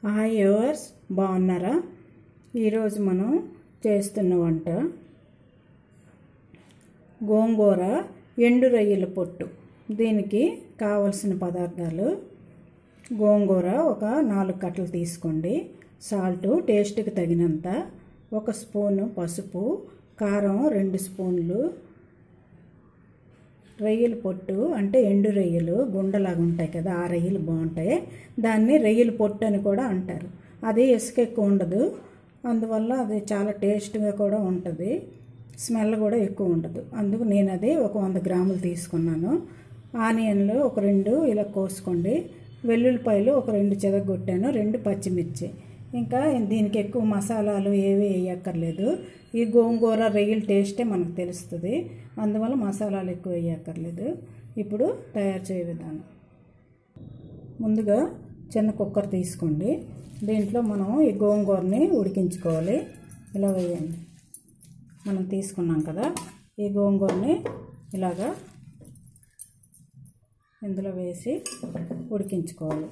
hi yours బాగున్నారా ఈరోజు మనం చేస్తున్న వంట గోంగూర ఎండు రొయ్యల పొట్టు దీనికి కావలసిన పదార్థాలు గోంగూర ఒక నాలుగు కట్టలు తీసుకోండి సాల్ట్ టేస్ట్కి తగినంత ఒక స్పూను పసుపు కారం రెండు స్పూన్లు రొయ్యల పొట్టు అంటే ఎండు రొయ్యలు గుండలాగా ఉంటాయి కదా ఆ రొయ్యలు బాగుంటాయి దాన్ని రొయ్యల పొట్టు అని కూడా అంటారు అది ఇసుక ఎక్కువ ఉండదు అందువల్ల అది చాలా టేస్ట్గా కూడా ఉంటుంది స్మెల్ కూడా ఎక్కువ ఉండదు అందుకు నేను అది ఒక వంద గ్రాములు తీసుకున్నాను ఆనియన్లు ఒక రెండు ఇలా కోసుకోండి వెల్లుల్లిపాయలు ఒక రెండు చెదగొట్టాను రెండు పచ్చిమిర్చి ఇంకా దీనికి ఎక్కువ మసాలాలు ఏవి వేయక్కర్లేదు ఈ గోంగూర రొయ్యల టేస్టే మనకు తెలుస్తుంది అందువల్ల మసాలాలు ఎక్కువ వేయక్కర్లేదు ఇప్పుడు తయారు చేయ విధానం ముందుగా చిన్న కుక్కర్ తీసుకోండి దీంట్లో మనం ఈ గోంగూరని ఉడికించుకోవాలి ఇలా వేయండి మనం తీసుకున్నాం కదా ఈ గోంగూరని ఇలాగా ఇందులో వేసి ఉడికించుకోవాలి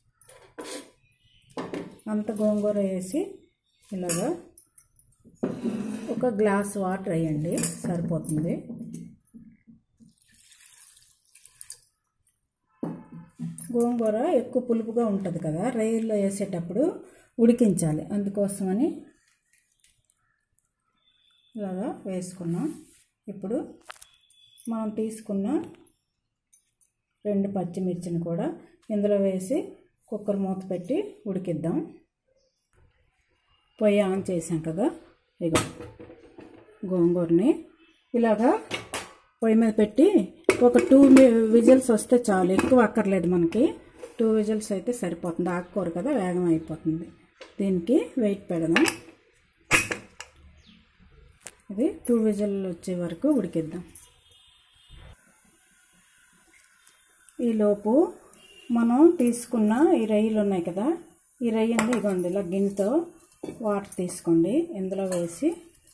అంత గోంగూర వేసి ఇలాగా ఒక గ్లాస్ వాటర్ వేయండి సరిపోతుంది గోంగూర ఎక్కువ పులుపుగా ఉంటుంది కదా రొయ్యల్లో వేసేటప్పుడు ఉడికించాలి అందుకోసమని ఇలాగా వేసుకున్నాం ఇప్పుడు మనం తీసుకున్న రెండు పచ్చిమిర్చిని కూడా ఇందులో వేసి కుక్కర్ మూత పెట్టి ఉడికిద్దాం పొయ్యి ఆన్ చేసాం కదా ఇగో గోంగూరని ఇలాగా పొయ్యి మీద పెట్టి ఒక టూ విజిల్స్ వస్తే చాలు ఎక్కువ అక్కర్లేదు మనకి టూ విజిల్స్ అయితే సరిపోతుంది ఆకుకూర కదా వేగం అయిపోతుంది దీనికి వెయిట్ పెడదాం ఇది టూ విజిల్ వచ్చే వరకు ఉడికిద్దాం ఈలోపు మనం తీసుకున్న ఈ రొయ్యలు ఉన్నాయి కదా ఈ రొయ్యని ఇగోండి ఇలా గిన్నెతో వాటర్ తీసుకోండి ఇందులో వేసి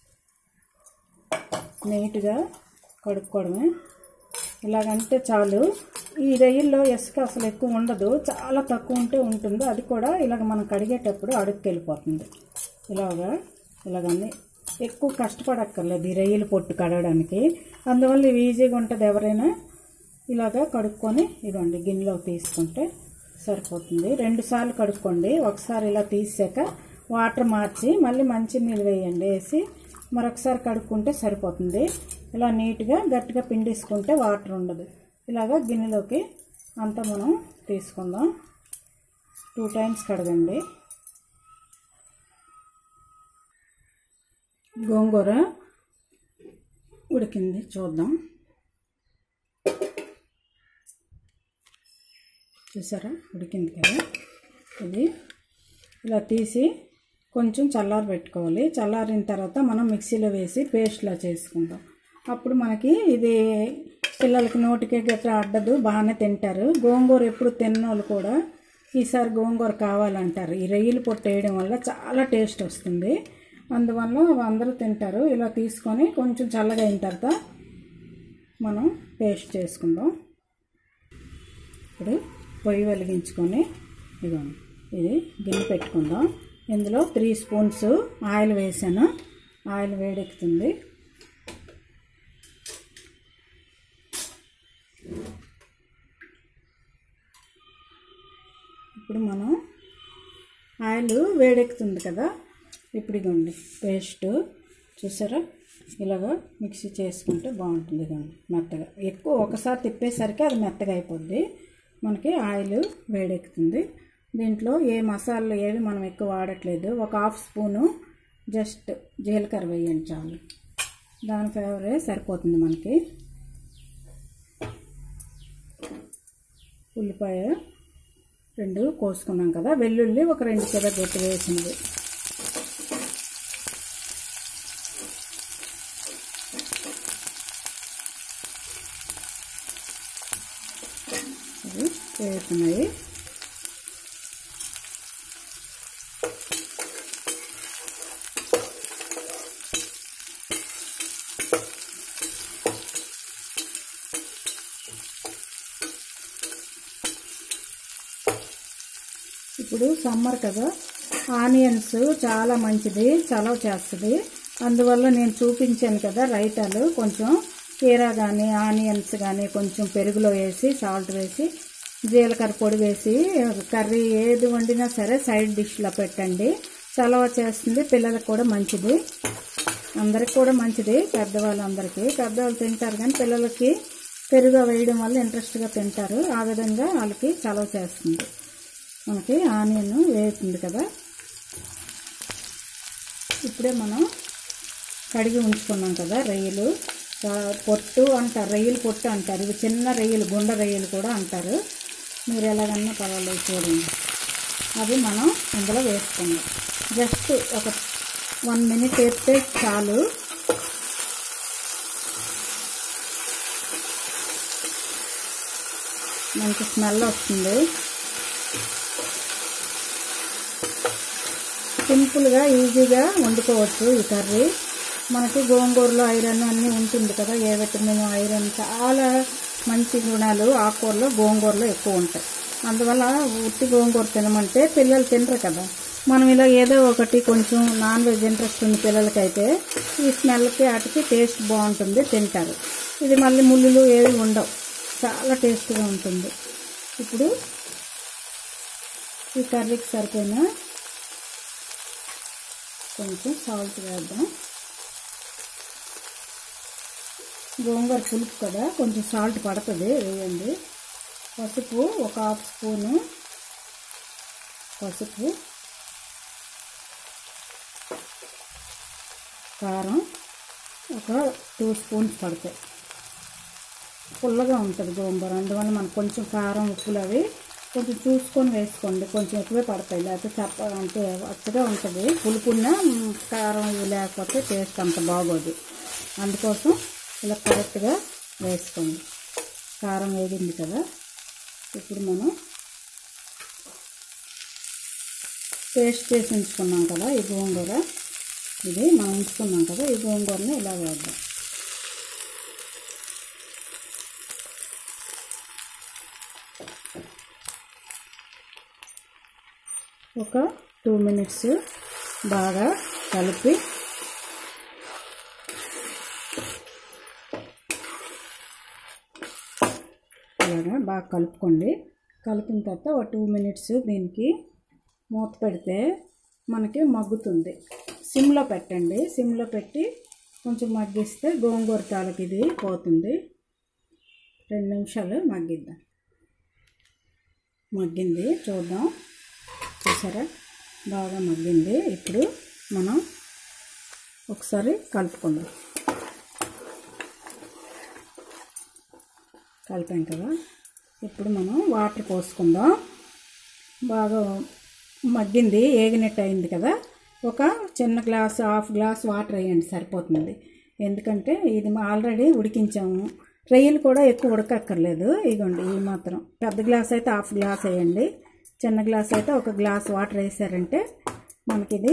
నీట్గా కడుక్కోవడమే ఇలాగంటే చాలు ఈ రొయ్యల్లో ఇసుక అసలు ఎక్కువ ఉండదు చాలా తక్కువ ఉంటే ఉంటుంది అది కూడా ఇలాగ మనం కడిగేటప్పుడు అడుగుకి వెళ్ళిపోతుంది ఇలాగా ఇలాగన్నీ ఎక్కువ కష్టపడక్కర్లేదు ఈ రొయ్యలు పొట్టు కడగడానికి అందువల్ల ఇవి ఈజీగా ఉంటుంది ఎవరైనా ఇలాగా కడుక్కొని ఇవ్వండి గిన్నెలో తీసుకుంటే సరిపోతుంది రెండు సార్లు కడుక్కోండి ఒకసారి ఇలా తీసాక వాటర్ మార్చి మళ్ళీ మంచి నీళ్ళు వేయండి వేసి మరొకసారి కడుక్కుంటే సరిపోతుంది ఇలా నీట్గా గట్టిగా పిండేసుకుంటే వాటర్ ఉండదు ఇలాగా గిన్నెలోకి అంతా మనం తీసుకుందాం టూ టైమ్స్ కడగండి గోంగూర ఉడికింది చూద్దాం చూసారా ఉడికింది కదా ఇది ఇలా తీసి కొంచెం చల్లారి పెట్టుకోవాలి చల్లారిన తర్వాత మనం మిక్సీలో వేసి పేస్ట్లా చేసుకుందాం అప్పుడు మనకి ఇది పిల్లలకి నోటికి గట్రా అడ్డదు బాగానే తింటారు గోంగూర ఎప్పుడు తిన్నోళ్ళు కూడా ఈసారి గోంగూర కావాలంటారు ఈ రొయ్యలు పొట్టు వేయడం వల్ల చాలా టేస్ట్ వస్తుంది అందువల్ల అందరూ తింటారు ఇలా తీసుకొని కొంచెం చల్లగా అయిన తర్వాత మనం పేస్ట్ చేసుకుందాం ఇప్పుడు పొయ్యి వెలిగించుకొని ఇదిగోండి ఇది గిన్నె పెట్టుకుందాం ఇందులో త్రీ స్పూన్స్ ఆయిల్ వేసాను ఆయిల్ వేడెక్కుతుంది ఇప్పుడు మనం ఆయిల్ వేడెక్కుతుంది కదా ఇప్పుడు ఇదిగోండి పేస్ట్ చూసారా ఇలాగా మిక్సీ చేసుకుంటే బాగుంటుంది ఇదండి మెత్తగా ఎక్కువ ఒకసారి తిప్పేసరికి అది మెత్తగా అయిపోద్ది మనకి ఆయిల్ వేడెక్కుతుంది దీంట్లో ఏ మసాలాలు ఏవి మనం ఎక్కువ వాడట్లేదు ఒక హాఫ్ స్పూను జస్ట్ జీలకర్ర వేయండి చాలు దాని ఫ్లేవరే సరిపోతుంది మనకి ఉల్లిపాయ రెండు కోసుకున్నాం కదా వెల్లుల్లి ఒక రెండు చెద గొట్టు వేసింది ఇవి వేస్తున్నాయి ఇప్పుడు సమ్మర్ కదా ఆనియన్స్ చాలా మంచిది చలవ చేస్తుంది అందువల్ల నేను చూపించాను కదా రైతాలు కొంచెం కీరా కానీ ఆనియన్స్ కానీ కొంచెం పెరుగులో వేసి సాల్ట్ వేసి జీలకర్ర పొడి వేసి కర్రీ ఏది వండినా సరే సైడ్ డిష్లో పెట్టండి చలవ చేస్తుంది పిల్లలకు కూడా మంచిది అందరికి కూడా మంచిది పెద్దవాళ్ళందరికీ పెద్దవాళ్ళు తింటారు కానీ పిల్లలకి పెరుగు వేయడం వల్ల ఇంట్రెస్ట్గా తింటారు ఆ విధంగా వాళ్ళకి చలవ చేస్తుంది మనకి ఆనియన్ వేగుతుంది కదా ఇప్పుడే మనం కడిగి ఉంచుకున్నాం కదా రొయ్యలు చా- పొట్టు అంటారు రొయ్యలు పొట్టు అంటారు ఇవి చిన్న రొయ్యలు గుండ రొయ్యలు కూడా అంటారు మీరు ఎలాగన్నా పర్వాలేదు చూడండి అవి మనం ఇందులో వేసుకుందాం జస్ట్ ఒక వన్ మినిట్ వేస్తే చాలు మంచి స్మెల్ వస్తుంది సింపుల్గా ఈజీగా వండుకోవచ్చు ఈ కర్రీ మనకి గోంగూరలో ఐరన్ అన్నీ ఉంటుంది కదా ఏ విటమిన్ ఐరన్ చాలా మంచి గుణాలు ఆకుకూరలో గోంగూరలో ఎక్కువ ఉంటాయి అందువల్ల ఉత్తి గోంగూర తినమంటే పిల్లలు తినరు కదా మనం ఇలా ఏదో ఒకటి కొంచెం నాన్ వెజ్ ఇంట్రెస్ట్ ఉన్న పిల్లలకైతే ఈ స్మెల్కి వాటికి టేస్ట్ బాగుంటుంది తింటారు ఇది మళ్ళీ ముళ్ళులు ఏవి ఉండవు చాలా టేస్ట్గా ఉంటుంది ఇప్పుడు ఈ కర్రీకి సరిపోయిన కొంచెం సాల్ట్ వేద్దాం గోంగూర పులుపు కదా కొంచెం సాల్ట్ పడుతుంది వేయండి పసుపు ఒక హాఫ్ స్పూను పసుపు కారం ఒక టూ స్పూన్స్ పడతాయి పుల్లగా ఉంటుంది గోంగూర అందువల్ల మనకు కొంచెం కారం ఉప్పులు అవి కొంచెం చూసుకొని వేసుకోండి కొంచెం ఎక్కువే పడతాయి లేకపోతే చప్ప అంటే అచ్చగా ఉంటుంది పులుపున్న మ్, కారం ఇవి లేకపోతే టేస్ట్ అంత బాగోదు అందుకోసం ఇలా కరెక్ట్గా వేసుకోండి కారం వేగింది కదా ఇప్పుడు మనం పేస్ట్ చేసి ఉంచుకున్నాం కదా ఈ గోంగూర ఇది మనం ఉంచుకున్నాం కదా ఈ గోంగూరని ఇలా వేద్దాం ఒక టూ మినిట్స్ బాగా కలిపి ఇలాగా బాగా కలుపుకోండి కలిపిన తర్వాత ఒక టూ మినిట్స్ దీనికి మూత పెడితే మనకి మగ్గుతుంది సిమ్లో పెట్టండి సిమ్లో పెట్టి కొంచెం మగ్గిస్తే గోంగూర తాలకి ఇది పోతుంది రెండు నిమిషాలు మగ్గిద్దాం మగ్గింది చూద్దాం చూసారా బాగా మగ్గింది ఇప్పుడు మనం ఒకసారి కలుపుకుందాం కలిపాం కదా ఇప్పుడు మనం వాటర్ పోసుకుందాం బాగా మగ్గింది ఏగినట్టు అయింది కదా ఒక చిన్న గ్లాస్ హాఫ్ గ్లాస్ వాటర్ వేయండి సరిపోతుంది ఎందుకంటే ఇది ఆల్రెడీ ఉడికించాము రొయ్యలు కూడా ఎక్కువ ఉడకక్కర్లేదు ఇదిగోండి ఈ మాత్రం పెద్ద గ్లాస్ అయితే హాఫ్ గ్లాస్ వేయండి చిన్న గ్లాస్ అయితే ఒక గ్లాస్ వాటర్ వేసారంటే మనకిది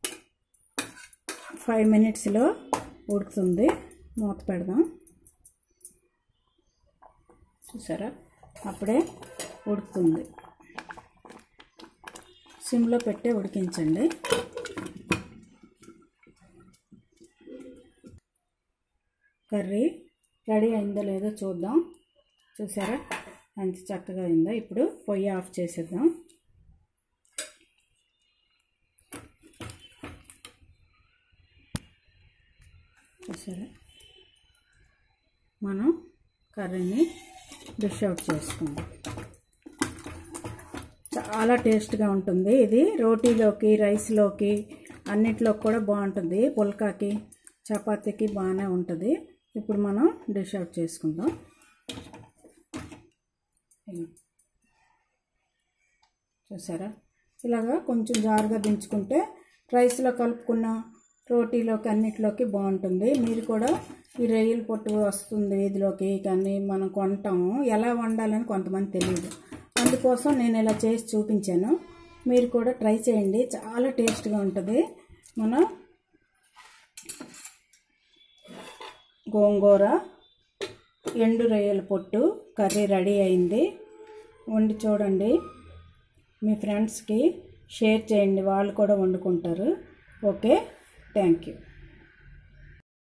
ఫైవ్ మినిట్స్లో ఉడుకుతుంది మూత పెడదాం చూసారా అప్పుడే ఉడుకుతుంది సిమ్లో పెట్టే ఉడికించండి కర్రీ రెడీ అయిందో లేదో చూద్దాం చూసారా ఎంత చక్కగా అయిందో ఇప్పుడు పొయ్యి ఆఫ్ చేసేద్దాం చూసారా మనం కర్రీని డిష్ అవుట్ చేసుకుందాం చాలా టేస్ట్గా ఉంటుంది ఇది రోటీలోకి రైస్లోకి అన్నిట్లోకి కూడా బాగుంటుంది పుల్కాకి చపాతీకి బాగానే ఉంటుంది ఇప్పుడు మనం డిష్ అవుట్ చేసుకుందాం చూసారా ఇలాగా కొంచెం జారుగా దించుకుంటే రైస్లో కలుపుకున్న రోటీలోకి అన్నిటిలోకి బాగుంటుంది మీరు కూడా ఈ రొయ్యల పొట్టు వస్తుంది ఇదిలోకి కానీ మనం కొంటాము ఎలా వండాలని కొంతమంది తెలియదు అందుకోసం నేను ఇలా చేసి చూపించాను మీరు కూడా ట్రై చేయండి చాలా టేస్ట్గా ఉంటుంది మన గోంగూర ఎండు రొయ్యల పొట్టు కర్రీ రెడీ అయింది వండి చూడండి మీ ఫ్రెండ్స్కి షేర్ చేయండి వాళ్ళు కూడా వండుకుంటారు ఓకే థ్యాంక్ యూ